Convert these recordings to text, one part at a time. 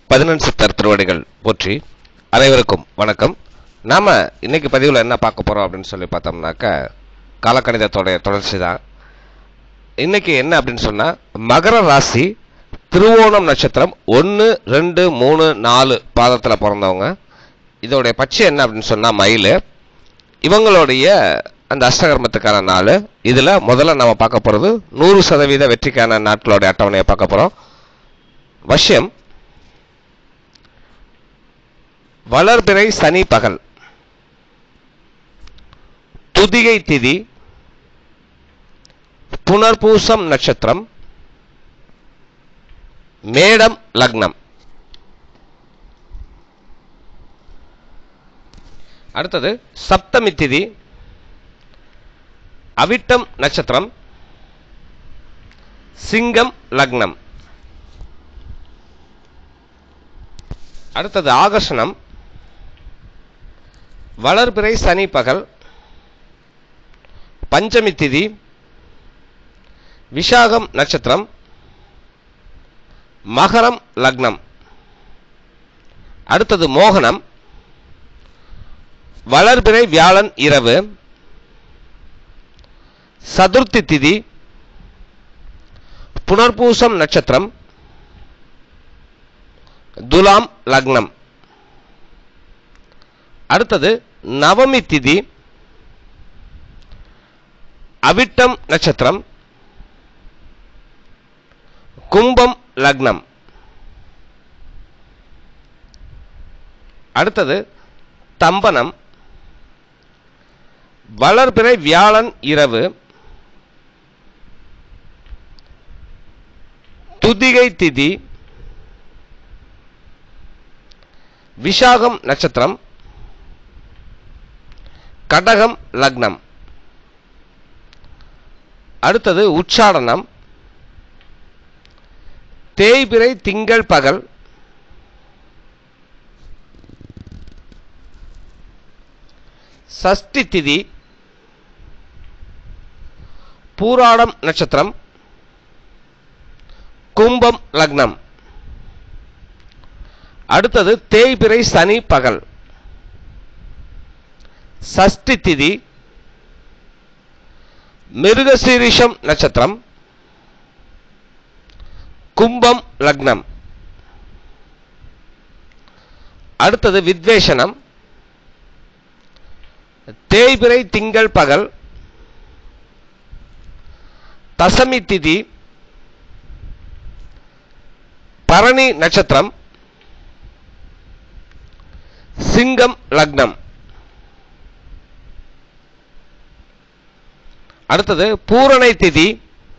பதினெண் சித்தர் திருவடிகள் போற்றி அனைவருக்கும் வணக்கம் நாம இன்னைக்கு பதிவில் என்ன பார்க்க போறோம் அப்படின்னு சொல்லி பார்த்தோம்னாக்க காலக்கணிதத்தோடைய தொடர்ச்சி தான் இன்னைக்கு என்ன அப்படின்னு சொன்னா மகர ராசி திருவோணம் நட்சத்திரம் ஒன்று ரெண்டு மூணு நாலு பாதத்தில் பிறந்தவங்க இதோடைய பட்சை என்ன அப்படின்னு சொன்னா மயில் இவங்களுடைய அந்த அஷ்டகர்மத்துக்கான நாள் இதில் முதல்ல நம்ம பார்க்க போகிறது நூறு சதவீத வெற்றிக்கான நாட்களுடைய அட்டவணையை பார்க்க போகிறோம் வஷ்யம் வளர்பிறை சனி பகல் துதிகை திதி புனர்பூசம் நட்சத்திரம் மேடம் லக்னம் அடுத்தது சப்தமி திதி அவிட்டம் நட்சத்திரம் சிங்கம் லக்னம் அடுத்தது ஆகர்ஷணம் வளர்பிறை சனி பகல் பஞ்சமி திதி விஷாகம் நட்சத்திரம் மகரம் லக்னம் அடுத்தது மோகனம் வளர்பிறை வியாழன் இரவு சதுர்த்தி திதி புனர்பூசம் நட்சத்திரம் துலாம் லக்னம் அடுத்தது நவமி திதி அவிட்டம் நட்சத்திரம் கும்பம் லக்னம் அடுத்தது தம்பனம் வளர்பிறை வியாழன் இரவு துதிகை திதி விஷாகம் நட்சத்திரம் கடகம் லக்னம் அடுத்தது உச்சாடனம் தேய்பிறை திங்கள் பகல் சஷ்டி திதி பூராடம் நட்சத்திரம் கும்பம் லக்னம் அடுத்தது தேய்பிறை சனி பகல் சஷ்டி திதி மிருகசீரிஷம் நட்சத்திரம் கும்பம் லக்னம் அடுத்தது வித்வேஷனம் தேய்பிறை திங்கள் பகல் தசமி திதி பரணி நட்சத்திரம் சிங்கம் லக்னம் அடுத்தது பூரணை திதி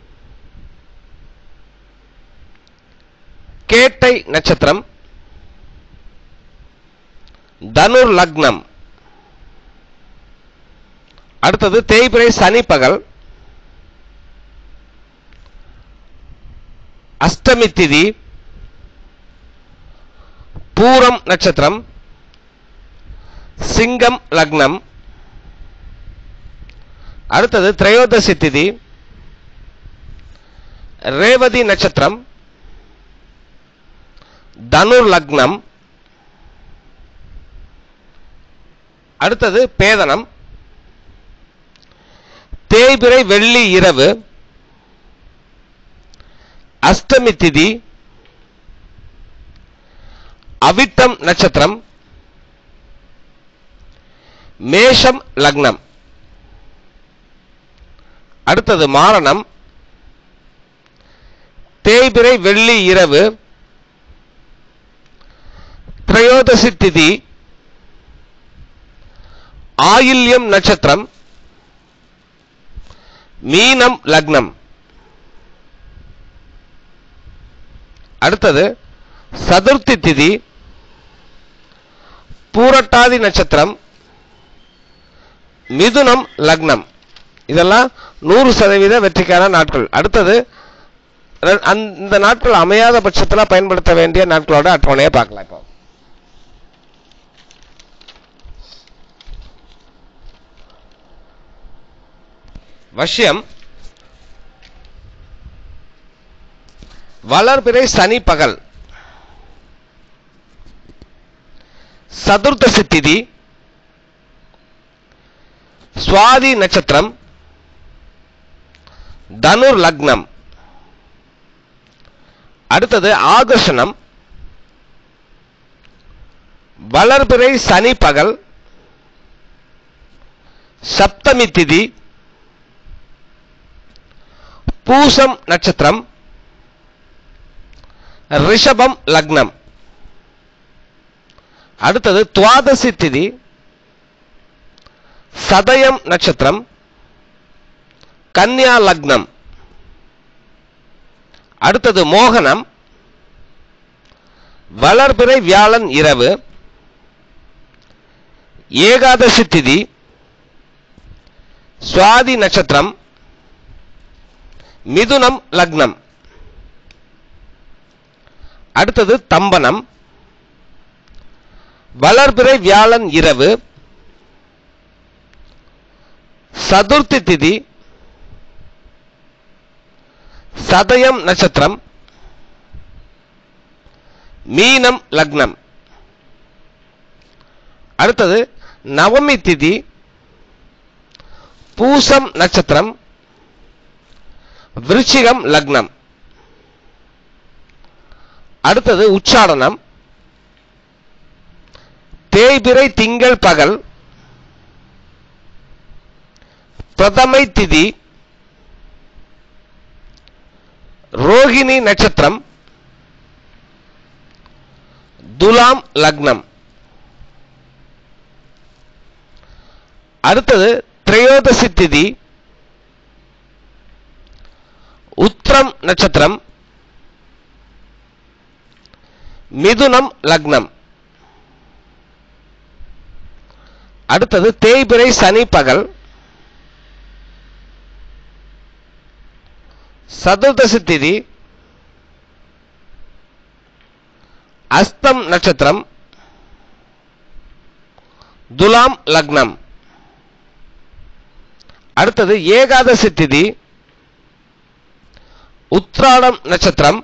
கேட்டை நட்சத்திரம் தனுர் லக்னம் அடுத்தது தேய்பிறை சனி பகல் அஷ்டமி திதி பூரம் நட்சத்திரம் சிங்கம் லக்னம் அடுத்தது திரையோதசி திதி ரேவதி நட்சத்திரம் தனுர் லக்னம் அடுத்தது பேதனம் தேய்பிறை வெள்ளி இரவு அஷ்டமி திதி அவிட்டம் நட்சத்திரம் மேஷம் லக்னம் அடுத்தது மாரணம் தேய்பிறை வெள்ளி இரவு திரையோதசி திதி ஆயில்யம் நட்சத்திரம் மீனம் லக்னம் அடுத்தது சதுர்த்தி திதி பூரட்டாதி நட்சத்திரம் மிதுனம் லக்னம் இதெல்லாம் நூறு சதவீத வெற்றிக்கான நாட்கள் அடுத்தது ரெ- அந்த நாட்கள் அமையாத பட்சத்தில் பயன்படுத்த வேண்டிய நாட்களோட அட்டவணையை பார்க்கலாம் இப்போ வஷ்யம் வளர்பிறை சனி பகல் சதுர்தசி திதி சுவாதி நட்சத்திரம் தனுர் லக்னம் அடுத்தது ஆகர்ஷணம் வளர்பிறை சனி பகல் சப்தமி திதி பூசம் நட்சத்திரம் ரிஷபம் லக்னம் அடுத்தது துவாதசி திதி சதயம் நட்சத்திரம் கன்னியா லக்னம் அடுத்தது மோகனம் வளர்பிறை வியாழன் இரவு ஏகாதசி திதி சுவாதி நட்சத்திரம் மிதுனம் லக்னம் அடுத்தது தம்பனம் வளர்பிறை வியாழன் இரவு சதுர்த்தி திதி சதயம் நட்சத்திரம் மீனம் லக்னம் அடுத்தது நவமி திதி பூசம் நட்சத்திரம் விருச்சிகம் லக்னம் அடுத்தது உச்சாடனம் தேய்பிறை திங்கள் பகல் பிரதமை திதி ரோகிணி நட்சத்திரம் துலாம் லக்னம் அடுத்தது திரையோதசி திதி உத்திரம் நட்சத்திரம் மிதுனம் லக்னம் அடுத்தது தேய்பிறை சனி பகல் சதுர்தசி திதி அஸ்தம் நட்சத்திரம் துலாம் லக்னம் அடுத்தது ஏகாதசி திதி உத்ராடம் நட்சத்திரம்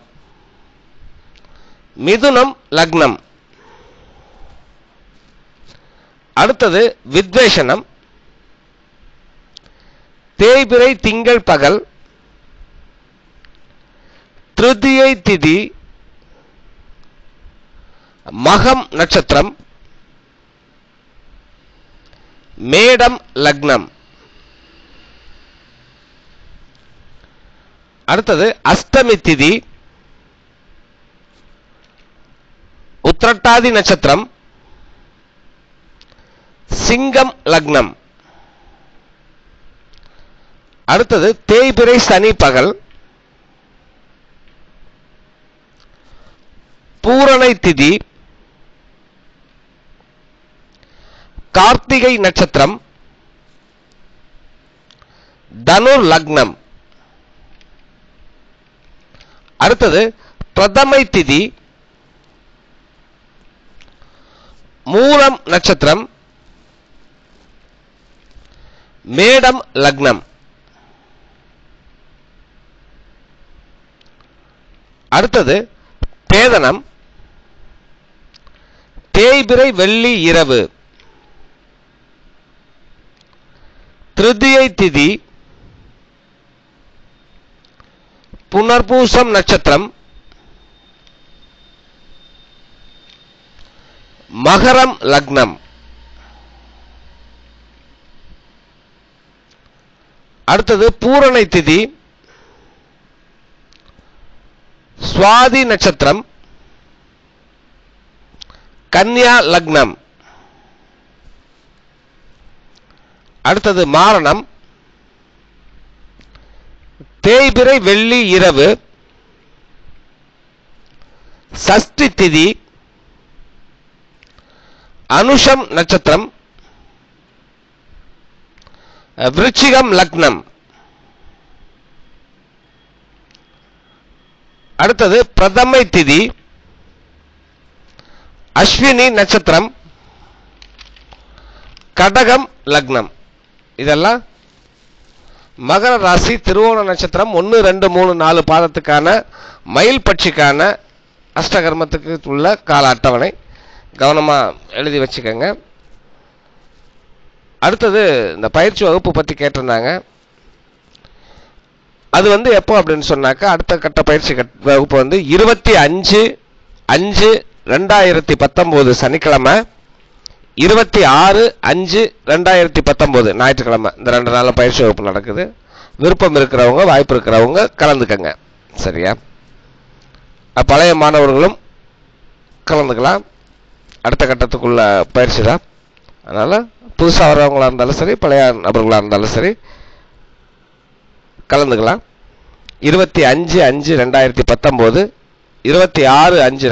மிதுனம் லக்னம் அடுத்தது வித்வேஷனம் தேய்பிறை திங்கள் பகல் திருதியை திதி மகம் நட்சத்திரம் மேடம் லக்னம் அடுத்தது அஷ்டமி திதி உத்திரட்டாதி நட்சத்திரம் சிங்கம் லக்னம் அடுத்தது தேய்பிறை சனி பகல் பூரணை திதி கார்த்திகை நட்சத்திரம் தனுர் லக்னம் அடுத்தது பிரதமை திதி மூலம் நட்சத்திரம் மேடம் லக்னம் அடுத்தது பேதனம் தேய்பிறை வெள்ளி இரவு திருதியை திதி புனர்பூசம் நட்சத்திரம் மகரம் லக்னம் அடுத்தது பூரணை திதி சுவாதி நட்சத்திரம் கன்னியா லக்னம் அடுத்தது மாரணம் தேய்பிறை வெள்ளி இரவு சஷ்டி திதி அனுஷம் நட்சத்திரம் விருச்சிகம் லக்னம் அடுத்தது பிரதமை திதி அஸ்வினி நட்சத்திரம் கடகம் லக்னம் இதெல்லாம் மகர ராசி திருவோண நட்சத்திரம் ஒன்று ரெண்டு மூணு நாலு பாதத்துக்கான மயில் பட்சிக்கான அஷ்டகர்மத்துக்கு உள்ள கால அட்டவணை கவனமாக எழுதி வச்சுக்கோங்க அடுத்தது இந்த பயிற்சி வகுப்பு பற்றி கேட்டிருந்தாங்க அது வந்து எப்போ அப்படின்னு சொன்னாக்கா அடுத்த கட்ட பயிற்சி கட்- வகுப்பு வந்து இருபத்தி அஞ்சு அஞ்சு ரெண்டாயிரத்தி பத்தொம்போது சனிக்கிழமை இருபத்தி ஆறு அஞ்சு ரெண்டாயிரத்தி பத்தொம்போது ஞாயிற்றுக்கிழமை இந்த ரெண்டு நாளும் பயிற்சி வகுப்பு நடக்குது விருப்பம் இருக்கிறவங்க வாய்ப்பு இருக்கிறவங்க கலந்துக்கங்க சரியா அஹ் பழைய மாணவர்களும் கலந்துக்கலாம் அடுத்த கட்டத்துக்குள்ள பயிற்சி தான் அதனால் புதுசாக வர்றவங்களா இருந்தாலும் சரி பழைய நபர்களாக இருந்தாலும் சரி கலந்துக்கலாம் இருபத்தி அஞ்சு அஞ்சு ரெண்டாயிரத்தி பத்தொம்போது இருபத்தி ஆறு அஞ்சு